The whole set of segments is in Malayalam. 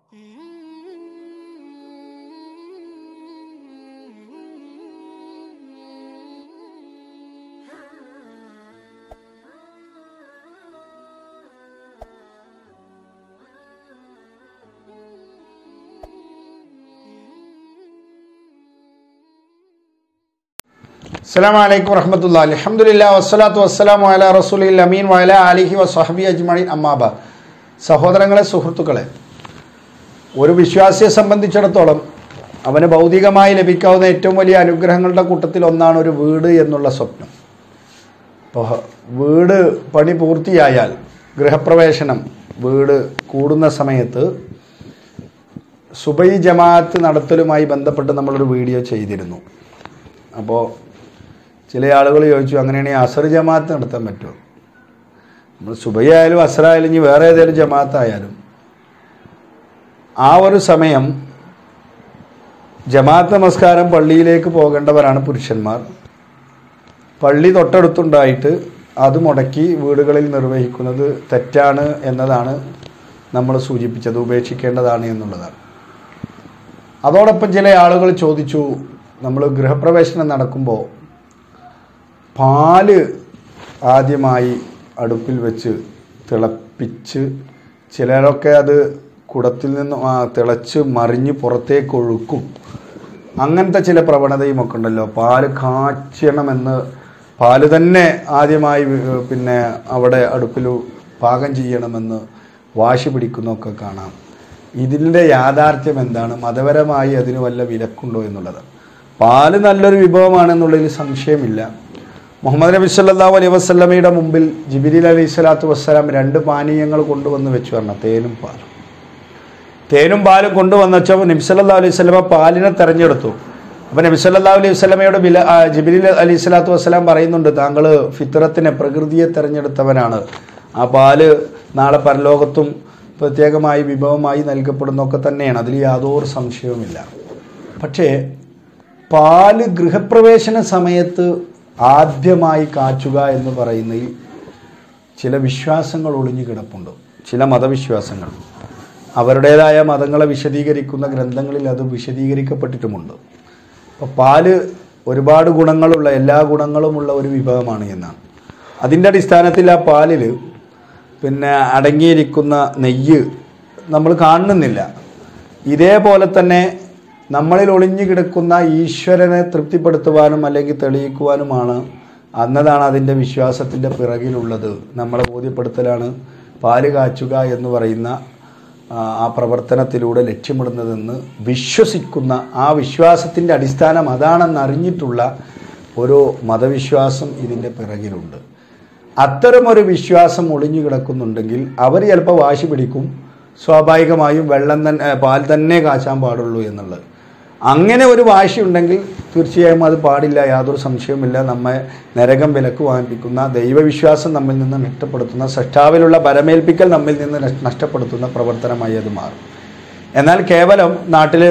അസ്സാം വലൈക്കും വറഹമത്തുള്ള അലഹമുല്ല വസ്സലാത്തു വസ്സലാം വല റസൂലിൽ അമീൻ വല അലിഹി വസ്ഹബി അജ്മീൻ അമ്മാബ സഹോദരങ്ങളെ സുഹൃത്തുക്കളെ ഒരു വിശ്വാസിയെ സംബന്ധിച്ചിടത്തോളം അവന് ഭൗതികമായി ലഭിക്കാവുന്ന ഏറ്റവും വലിയ അനുഗ്രഹങ്ങളുടെ കൂട്ടത്തിൽ ഒന്നാണ് ഒരു വീട് എന്നുള്ള സ്വപ്നം അപ്പോൾ വീട് പണി പൂർത്തിയായാൽ ഗൃഹപ്രവേശനം വീട് കൂടുന്ന സമയത്ത് സുബൈ ജമാഅത്ത് നടത്തലുമായി ബന്ധപ്പെട്ട് നമ്മളൊരു വീഡിയോ ചെയ്തിരുന്നു അപ്പോൾ ചില ആളുകൾ ചോദിച്ചു അങ്ങനെയാണെങ്കിൽ അസർ ജമാഅത്ത് നടത്താൻ പറ്റുമോ നമ്മൾ സുബൈ ആയാലും അസറായാലും ഇനി വേറെ ഏതെങ്കിലും ജമാഅത്ത് ആയാലും ആ ഒരു സമയം ജമാഅത്ത് നമസ്കാരം പള്ളിയിലേക്ക് പോകേണ്ടവരാണ് പുരുഷന്മാർ പള്ളി തൊട്ടടുത്തുണ്ടായിട്ട് അത് മുടക്കി വീടുകളിൽ നിർവഹിക്കുന്നത് തെറ്റാണ് എന്നതാണ് നമ്മൾ സൂചിപ്പിച്ചത് ഉപേക്ഷിക്കേണ്ടതാണ് എന്നുള്ളതാണ് അതോടൊപ്പം ചില ആളുകൾ ചോദിച്ചു നമ്മൾ ഗൃഹപ്രവേശനം നടക്കുമ്പോൾ പാല് ആദ്യമായി അടുപ്പിൽ വെച്ച് തിളപ്പിച്ച് ചിലരൊക്കെ അത് കുടത്തിൽ നിന്ന് ആ തിളച്ച് മറിഞ്ഞ് പുറത്തേക്ക് ഒഴുക്കും അങ്ങനത്തെ ചില പ്രവണതയും ഒക്കെ ഉണ്ടല്ലോ പാല് കാച്ചണമെന്ന് പാല് തന്നെ ആദ്യമായി വി- പിന്നെ അവിടെ അടുപ്പിൽ പാകം ചെയ്യണമെന്ന് വാശി പിടിക്കുന്നൊക്കെ കാണാം ഇതിൻ്റെ യാഥാർത്ഥ്യം എന്താണ് മതപരമായി അതിന് വല്ല വിലക്കുണ്ടോ എന്നുള്ളത് പാല് നല്ലൊരു വിഭവമാണെന്നുള്ളതിൽ സംശയമില്ല മുഹമ്മദ് നബി സല്ലല്ലാഹു അലൈഹി വസല്ലമയുടെ മുമ്പിൽ ജിബിരിൽ അലൈഹി സ്വലാത്തു വസ്സലാം രണ്ട് പാനീയങ്ങൾ കൊണ്ടുവന്ന് വെച്ചു പറഞ്ഞു തേനും പാലും തേനും പാലും കൊണ്ടുവന്നപ്പോൾ നബി സല്ലല്ലാഹു അലൈഹി വസല്ലമ പാലിനെ തെരഞ്ഞെടുത്തു അപ്പോൾ നബി സല്ലല്ലാഹു അലൈഹി വസല്ലമയുടെ ബില ആ, ജിബ്രീൽ അലൈഹി സ്വലാത്തു വസ്സലാം പറയുന്നുണ്ട് താങ്കൾ ഫിത്രത്തിനെ പ്രകൃതിയെ തെരഞ്ഞെടുത്തവനാണ് ആ പാല് നാളെ പരലോകത്തും പ്രത്യേകമായി വിഭവമായി നൽകപ്പെടുന്നൊക്കെ തന്നെയാണ് അതിൽ യാതൊരു സംശയവുമില്ല പക്ഷേ പാല് ഗൃഹപ്രവേശന സമയത്ത് ആദ്യമായി കാച്ചുക എന്ന് പറയുന്നതിൽ ചില വിശ്വാസങ്ങൾ ഒളിഞ്ഞു കിടപ്പുണ്ട് ചില മതവിശ്വാസങ്ങൾ അവരുടേതായ മതങ്ങളെ വിശദീകരിക്കുന്ന ഗ്രന്ഥങ്ങളിൽ അത് വിശദീകരിക്കപ്പെട്ടിട്ടുമുണ്ട് അപ്പോൾ പാല് ഒരുപാട് ഗുണങ്ങളുള്ള എല്ലാ ഗുണങ്ങളുമുള്ള ഒരു വിഭവമാണ് എന്നാണ് അതിൻ്റെ അടിസ്ഥാനത്തിൽ ആ പാലിൽ പിന്നെ അടങ്ങിയിരിക്കുന്ന നെയ്യ് നമ്മൾ കാണുന്നില്ല ഇതേപോലെ തന്നെ നമ്മളിൽ ഒളിഞ്ഞു കിടക്കുന്ന ഈശ്വരനെ തൃപ്തിപ്പെടുത്തുവാനും അല്ലെങ്കിൽ തെളിയിക്കുവാനുമാണ് അന്നതാണ് അതിൻ്റെ വിശ്വാസത്തിൻ്റെ പിറകിലുള്ളത് നമ്മളെ ബോധ്യപ്പെടുത്തലാണ് പാല് കാച്ചുക എന്ന് പറയുന്ന ആ, ആ പ്രവർത്തനത്തിലൂടെ ലക്ഷ്യമിടുന്നതെന്ന് വിശ്വസിക്കുന്ന ആ വിശ്വാസത്തിൻ്റെ അടിസ്ഥാനം അതാണെന്ന് അറിഞ്ഞിട്ടുള്ള ഒരു മതവിശ്വാസം ഇതിൻ്റെ പിറകിലുണ്ട് അത്തരമൊരു വിശ്വാസം ഒളിഞ്ഞു കിടക്കുന്നുണ്ടെങ്കിൽ അവർ ചിലപ്പോൾ വാശി പിടിക്കും സ്വാഭാവികമായും വെള്ളം തന്നെ ഏ, പാൽ തന്നെ കാച്ചാൻ പാടുള്ളൂ എന്നുള്ളത് അങ്ങനെ ഒരു വാശി ഉണ്ടെങ്കിൽ തീർച്ചയായും അത് പാടില്ല യാതൊരു സംശയവുമില്ല നമ്മെ നരകം വിലക്ക് വാങ്ങിപ്പിക്കുന്ന ദൈവവിശ്വാസം നമ്മിൽ നിന്ന് നഷ്ടപ്പെടുത്തുന്ന സൃഷ്ടാവിലുള്ള ബലമേൽപ്പിക്കൽ നമ്മിൽ നിന്ന് നഷ്- നഷ്ടപ്പെടുത്തുന്ന പ്രവർത്തനമായി അത് മാറും എന്നാൽ കേവലം നാട്ടിൽ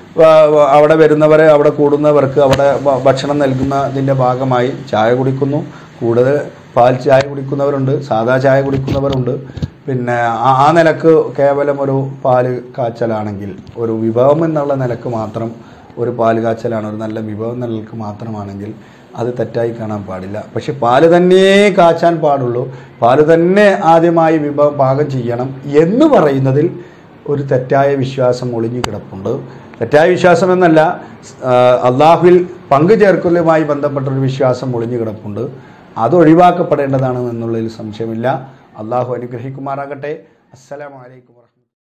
അവിടെ വരുന്നവരെ അവിടെ കൂടുന്നവർക്ക് അവിടെ ഭ- ഭക്ഷണം നൽകുന്നതിൻ്റെ ഭാഗമായി ചായ കുടിക്കുന്നു കൂടുതൽ പാൽ ചായ കുടിക്കുന്നവരുണ്ട് സാധാ ചായ കുടിക്കുന്നവരുണ്ട് പിന്നെ ആ- ആ നിലക്ക് കേവലം ഒരു പാല് കാച്ചലാണെങ്കിൽ ഒരു വിഭവം എന്നുള്ള നിലക്ക് മാത്രം ഒരു പാല് കാച്ചലാണ് ഒരു നല്ല വിഭവം എന്ന നിലക്ക് മാത്രമാണെങ്കിൽ അത് തെറ്റായി കാണാൻ പാടില്ല പക്ഷെ പാല് തന്നെ കാച്ചാൻ പാടുള്ളൂ പാല് തന്നെ ആദ്യമായി വിഭവം പാകം ചെയ്യണം എന്ന് പറയുന്നതിൽ ഒരു തെറ്റായ വിശ്വാസം ഒളിഞ്ഞു കിടപ്പുണ്ട് തെറ്റായ വിശ്വാസം എന്നല്ല ആ, അള്ളാഹുവിൽ പങ്കു ചേർക്കലുമായി ബന്ധപ്പെട്ടൊരു വിശ്വാസം ഒളിഞ്ഞു കിടപ്പുണ്ട് അത് ഒഴിവാക്കപ്പെടേണ്ടതാണ് എന്നുള്ളതിൽ സംശയമില്ല അള്ളാഹു അനുഗ്രഹിക്കുമാറാകട്ടെ അസ്സലാമലൈക്കും